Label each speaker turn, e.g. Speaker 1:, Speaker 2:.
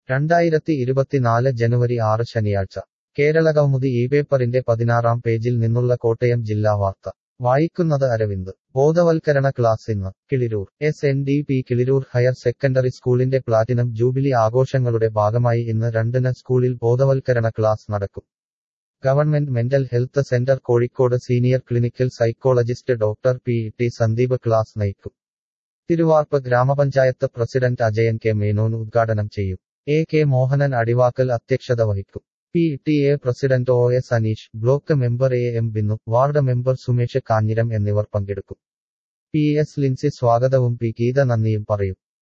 Speaker 1: രണ്ടായിരത്തി ഇരുപത്തിനാല് ജനുവരി ആറ് ശനിയാഴ്ച കേരളകൗമുദി ഈ പേപ്പറിന്റെ പതിനാറാം പേജിൽ നിന്നുള്ള കോട്ടയം ജില്ലാ വാർത്ത വായിക്കുന്നത് അരവിന്ദ് ബോധവൽക്കരണ ക്ലാസ് ഇന്ന് Kiliroor S N D P Kiliroor higher secondary സ്കൂളിന്റെ പ്ലാറ്റിനം ജൂബിലി ആഘോഷങ്ങളുടെ ഭാഗമായി ഇന്ന് രണ്ടിന് സ്കൂളിൽ ബോധവൽക്കരണ ക്ലാസ് നടക്കും government mental health centre Kozhikode senior clinical psychologist doctor P T Sandeep class നയിക്കും തിരുവാർപ്പ് ഗ്രാമപഞ്ചായത്ത് പ്രസിഡന്റ് അജയൻ കെ മേനോൻ ഉദ്ഘാടനം ചെയ്യും എ കെ മോഹനൻ അടിവാക്കൽ അധ്യക്ഷത വഹിക്കും P T A president O S Aneesh block member A M Binnu ward member Sumesh Kanjiram എന്നിവർ പങ്കെടുക്കും പി എസ് ലിൻസി സ്വാഗതവും പി ഗീത നന്ദിയും പറയും